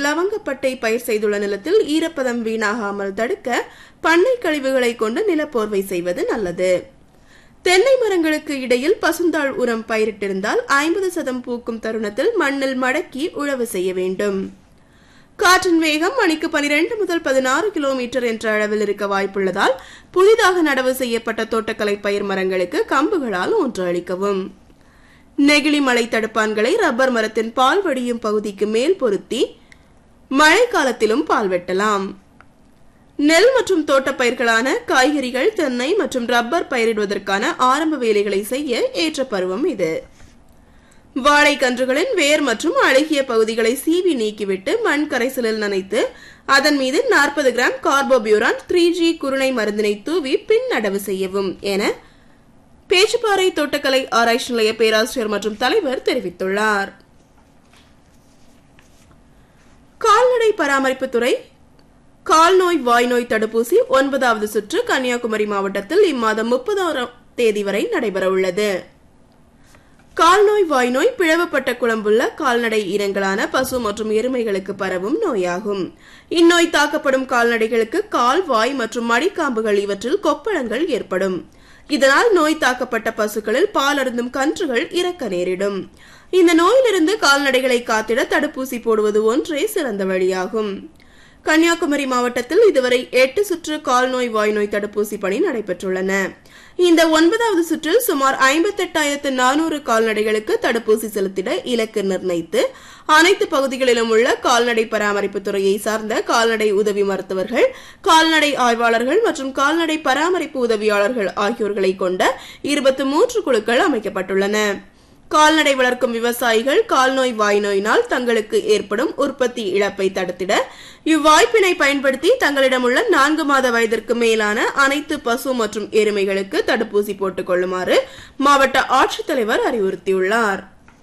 லவங்கப்பட்டை பயிர் செய்துள்ள நிலத்தில் ஈரப்பதம் வீணாகாமல் தடுக்க பண்ணை கழிவுகளை கொண்டு நிலப்போர்வை செய்வது நல்லது தென்னை மரங்களுக்கு இடையில் பசுந்தாள் உரம் பயிரிட்டிருந்தால் ஐம்பது சதம் பூக்கும் தருணத்தில் மண்ணில் மடக்கி உழவு செய்ய வேண்டும் காற்றின் வேகம் மணிக்கு பனிரெண்டு முதல் பதினாறு கிலோமீட்டர் என்ற அளவில் இருக்க வாய்ப்புள்ளதால் புதிதாக நடவு செய்யப்பட்ட தோட்டக்கலை பயிர் மரங்களுக்கு கம்புகளால் ஊன்று அளிக்கவும் நெகிழி மலை தடுப்பான்களை ரப்பர் மரத்தின் பால் வடியும் பகுதிக்கு மேல் பொருத்தி மழை காலத்திலும் பால் வெட்டலாம் நெல் மற்றும் தோட்டப் பயிர்களான காய்கறிகள் தென்னை மற்றும் ரப்பர் பயிரிடுவதற்கான ஆரம்ப வேலைகளை செய்ய ஏற்ற பருவம் இது வாழை கன்றுகளின் வேர் மற்றும் அழுகிய பகுதிகளை சீவி நீக்கிவிட்டு மண் கரைசலில் நனைத்து அதன் மீது நாற்பது கிராம் கார்போபியூரான் த்ரீ ஜி குருணை மருந்தினை தூவி பின் நடவு செய்யவும் என பேச்சுப்பாறை தோட்டக்கலை ஆராய்ச்சி நிலைய பேராசிரியர் மற்றும் தலைவர் தெரிவித்துள்ளார் கால்நடை பராமரிப்புத்துறை கால்நோய் வாய்நோய் தடுப்பூசி ஒன்பதாவது சுற்று கன்னியாகுமரி மாவட்டத்தில் இம்மாதம் முப்பதாம் தேதி வரை நடைபெறவுள்ளது கால்நோய் வாய்நோய் பிளவுபட்ட குழம்புள்ள கால்நடை இனங்களான பசு மற்றும் எருமைகளுக்கு பரவும் நோயாகும் இந்நோய் தாக்கப்படும் கால்நடைகளுக்கு கால் வாய் மற்றும் மடிக்காம்புகள் இவற்றில் கொப்பளங்கள் ஏற்படும் இதனால் நோய் தாக்கப்பட்ட பசுக்களில் பால் அருந்தும் கன்றுகள் இறக்க நேரிடும் இந்த நோயிலிருந்து கால்நடைகளை காத்திட தடுப்பூசி போடுவது ஒன்றே சிறந்த வழியாகும் கன்னியாகுமரி மாவட்டத்தில் இதுவரை எட்டு சுற்று கால்நோய் வாய்நோய் தடுப்பூசி பணி நடைபெற்றுள்ளன இந்த ஒன்பதாவது சுற்றில் சுமார் ஐம்பத்தெட்டாயிரத்து நானூறு கால்நடைகளுக்கு தடுப்பூசி செலுத்திட இலக்கு நிர்ணயித்து அனைத்து பகுதிகளிலும் உள்ள கால்நடை பராமரிப்பு துறையை சார்ந்த கால்நடை உதவி மருத்துவர்கள் கால்நடை ஆய்வாளர்கள் மற்றும் கால்நடை பராமரிப்பு உதவியாளர்கள் ஆகியோர்களை கொண்ட இருபத்தி மூன்று குழுக்கள் அமைக்கப்பட்டுள்ளன கால்நடை வளர்க்கும் விவசாயிகள் கால்நோய் வாய்நோயினால் தங்களுக்கு ஏற்படும் உற்பத்தி இழப்பை தடுத்திட இவ்வாய்ப்பினை பயன்படுத்தி தங்களிடமுள்ள நான்கு மாத வயதிற்கு மேலான அனைத்து பசு மற்றும் எருமைகளுக்கு தடுப்பூசி போட்டுக் கொள்ளுமாறு மாவட்ட ஆட்சித்தலைவர் அறிவுறுத்தியுள்ளார்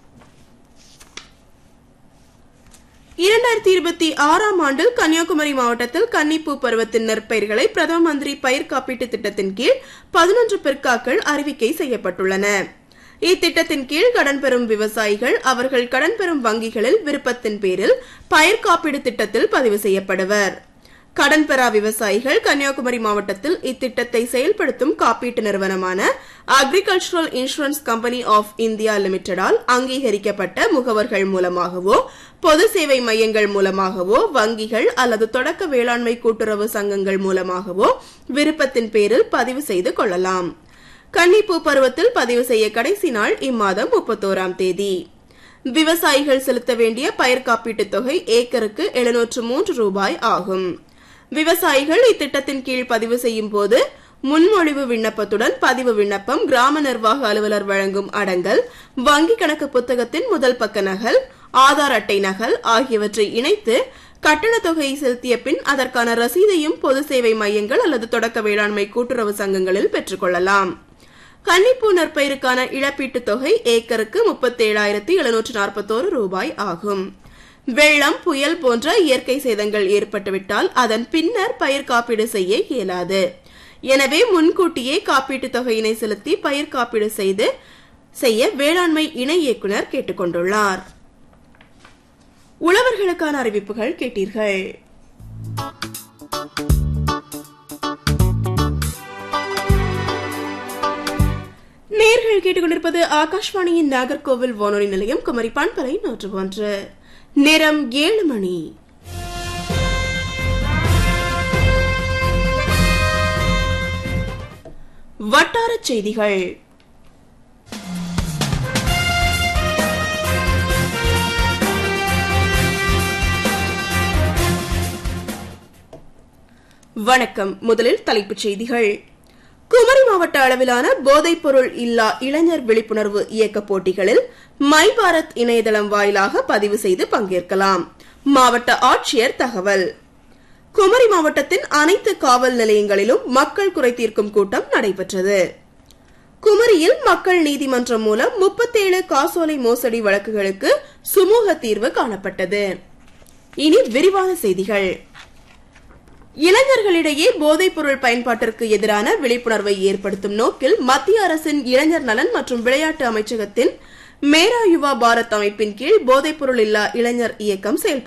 இரண்டாயிரத்தி இருபத்தி ஆறாம் ஆண்டில் கன்னியாகுமரி மாவட்டத்தில் கன்னிப்பூ பருவத்தின் நெற்பயிர்களை பிரதம மந்திரி பயிர் காப்பீட்டு திட்டத்தின் கீழ் பதினொன்று பிற்காக்கள் அறிவிக்கை செய்யப்பட்டுள்ளன இத்திட்டத்தின் கீழ் கடன் பெறும் விவசாயிகள் அவர்கள் கடன் பெறும் வங்கிகளில் விருப்பத்தின் பேரில் பயிர் காப்பீடு திட்டத்தில் பதிவு செய்யப்படுவர் கடன் பெறா விவசாயிகள் கன்னியாகுமரி மாவட்டத்தில் இத்திட்டத்தை செயல்படுத்தும் காப்பீட்டு நிறுவனமான agricultural insurance company of India லிமிடெடால் அங்கீகரிக்கப்பட்ட முகவர்கள் மூலமாகவோ பொது சேவை மையங்கள் மூலமாகவோ வங்கிகள் அல்லது தொடக்க வேளாண்மை கூட்டுறவு சங்கங்கள் மூலமாகவோ விருப்பத்தின் பேரில் பதிவு செய்து கொள்ளலாம் கன்னிப்பூ பருவத்தில் பதிவு செய்ய கடைசி நாள் இம்மாதம் முப்பத்தோராம் தேதி விவசாயிகள் செலுத்த வேண்டிய பயிர் காப்பீட்டுத் தொகை ஏக்கருக்கு எழுநூற்று மூன்று ரூபாய் ஆகும் விவசாயிகள் இத்திட்டத்தின் கீழ் பதிவு செய்யும் போது முன்மொழிவு விண்ணப்பத்துடன் பதிவு விண்ணப்பம் கிராம நிர்வாக அலுவலர் வழங்கும் அடங்கல் வங்கி கணக்கு புத்தகத்தின் முதல் பக்க நகல் ஆதார் அட்டை நகல் ஆகியவற்றை இணைத்து கட்டண தொகையை செலுத்திய பின் அதற்கான ரசீதையும் பொது சேவை மையங்கள் அல்லது தொடக்க வேளாண்மை கூட்டுறவு சங்கங்களில் பெற்றுக்கொள்ளலாம் கன்னிப்பூ நற்பயிருக்கான இழப்பீட்டுத் தொகை ஏக்கருக்கு முப்பத்தேழாயிரத்தி எழுநூற்று நாற்பத்தோரு ரூபாய் ஆகும் வெள்ளம் புயல் போன்ற இயற்கை சேதங்கள் ஏற்பட்டுவிட்டால் அதன் பின்னர் பயிர் காப்பீடு செய்ய இயலாது எனவே முன்கூட்டியே காப்பீட்டுத் தொகையினை செலுத்தி பயிர் காப்பீடு செய்து செய்ய வேளாண்மை இணை இயக்குநர் கேட்டுக்கொண்டுள்ளார் உழவர்களுக்கான அறிவிப்புகள் கேட்டீர்கள் நேர்கள் கேட்டுக்கொண்டிருப்பது ஆகாஷ்வாணியின் நாகர்கோவில் வானொலி நிலையம் குமரி பண்பலை நூற்று ஒன்று நேரம் ஏழு மணி வட்டார செய்திகள் வணக்கம் முதலில் தலைப்புச் செய்திகள் குமரி மாவட்ட அளவிலான போதைப் பொருள் இல்லா இளைஞர் விழிப்புணர்வு இயக்க போட்டிகளில் மை பாரத் இணையதளம் வாயிலாக பதிவு செய்து பங்கேற்கலாம் மாவட்ட ஆட்சியர் தகவல் குமரி மாவட்டத்தின் அனைத்து காவல் நிலையங்களிலும் மக்கள் குறை தீர்க்கும் கூட்டம் நடைபெற்றது குமரியில் மக்கள் நீதிமன்றம் மூலம் முப்பத்தேழு காசோலை மோசடி வழக்குகளுக்கு சுமூக தீர்வு காணப்பட்டது இனி விரிவான செய்திகள் இளைஞர்களிடையே போதைப் பொருள் பயன்பாட்டிற்கு எதிரான விழிப்புணர்வை ஏற்படுத்தும் நோக்கில் மத்திய அரசின் இளைஞர் நலன் மற்றும் விளையாட்டு அமைச்சகத்தின் மேரா யுவா பாரத் அமைப்பின் கீழ் போதைப் பொருள் இல்லா இளைஞர் இயக்கம் செயல்பட்டு